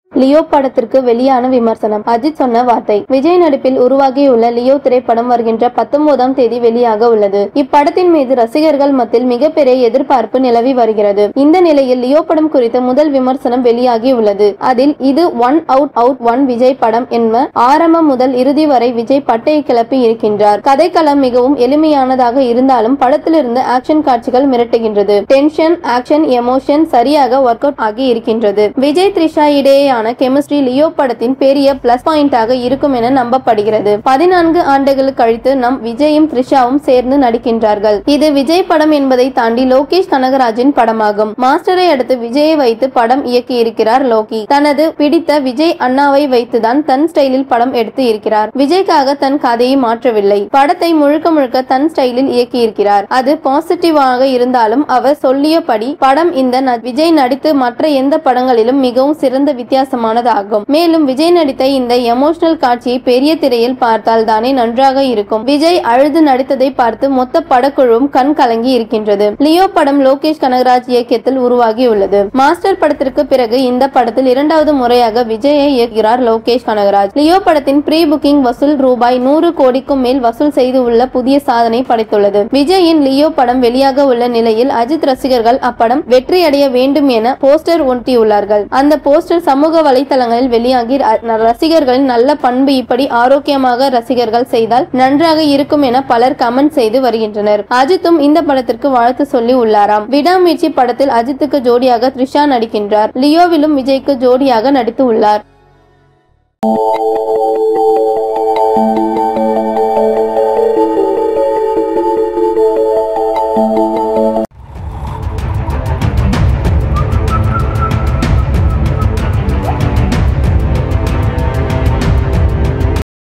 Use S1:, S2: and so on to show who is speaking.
S1: Leo படத்திற்கு வெளியான விமர்சனம் அஜித் சொன்ன வார்த்தை விஜய் நடிப்பில் உருவாகியுள்ள லியோ திரைப்படம் வருகின்ற பத்தொன்பதாம் தேதி வெளியாக உள்ளது இப்படத்தின் மீது ரசிகர்கள் மத்தியில் மிகப்பெரிய எதிர்பார்ப்பு நிலவி வருகிறது இந்த நிலையில் லியோ படம் குறித்த முதல் விமர்சனம் வெளியாகி உள்ளது அதில் இது one out out one Vijay படம் என்ப ஆரம்பம் முதல் இறுதி வரை விஜய் பட்டையை கிளப்பி இருக்கின்றார் கதைக்களம் மிகவும் எளிமையானதாக இருந்தாலும் படத்திலிருந்து ஆக்ஷன் காட்சிகள் மிரட்டுகின்றது டென்ஷன் ஆக்ஷன் எமோஷன் சரியாக ஒர்க் அவுட் ஆகி இருக்கின்றது விஜய் த்ரிஷா இடையேயான கெமிஸ்ட்ரி லியோ படத்தின் பெரிய பிளஸ் பாயிண்டாக இருக்கும் என நம்பப்படுகிறது பதினான்கு ஆண்டுகள் கழித்து நம் விஜயும் த்ரிஷாவும் சேர்ந்து நடிக்கின்றார்கள் இது விஜய் படம் என்பதை தாண்டி லோகேஷ் கனகராஜின் படமாகும் மாஸ்டரை அடுத்து விஜயை வைத்து படம் இயக்கி இருக்கிறார் லோகி தனது பிடித்த விஜய் அண்ணாவை வைத்துதான் தன் ஸ்டைலில் படம் எடுத்து இருக்கிறார் விஜய்க்காக தன் கதையை மாற்றவில்லை படத்தை முழுக்க முழுக்க தன் ஸ்டைலில் இயக்கி இருக்கிறார் அது பாசிட்டிவாக இருந்தாலும் அவர் சொல்லியபடி படம் இந்த ந- விஜய் நடித்து மற்ற எந்த படங்களிலும் மிகவும் சிறந்த வித்தியாசமானதாகும் மேலும் விஜய் நடித்த இந்த எமோஷனல் காட்சியை பெரிய திரையில் பார்த்தால் தானே நன்றாக இருக்கும் விஜய் அழுது நடித்ததை பார்த்து மொத்த படக்குழுவும் கண் கலங்கி இருக்கின்றது லியோ படம் லோகேஷ் கனகராஜ் இயக்கத்தில் உருவாகியுள்ளது மாஸ்டர் படத்திற்கு பிறகு இந்த படத்தில் இரண்டாவது முறையாக விஜயை இயக்குகிறார் லோகேஷ் கனகராஜ் லியோ படத்தின் ப்ரீ புக்கிங் வசூல் ரூபாய் நூறு கோடிக்கும் மேல் வசூல் செய்து உள்ள புதிய சாதனை படைத்துள்ளது விஜயின் லியோ படம் வெளியாக உள்ள நிலையில் அஜித் ரசிகர்கள் அப்படம் வெற்றியடைய வேண்டும் என போஸ்டர் ஒட்டியுள்ளார்கள் அந்த போஸ்டர் சமூக வலைதளங்களில் வெளியாகி ர- ரசிகர்களின் நல்ல பண்பு இப்படி ஆரோக்கியமாக ரசிகர்கள் செய்தால் நன்றாக இருக்கும் என பலர் கமெண்ட் செய்து வருகின்றனர் அஜித்தும் இந்த படத்திற்கு வாழ்த்து சொல்லி உள்ளாராம் விடாமுயற்சி படத்தில் அஜித்துக்கு ஜோடியாக த்ரிஷா நடிக்கின்றார் லியோவிலும் விஜய்க்கு ஜோடியாக நடித்து உள்ளார்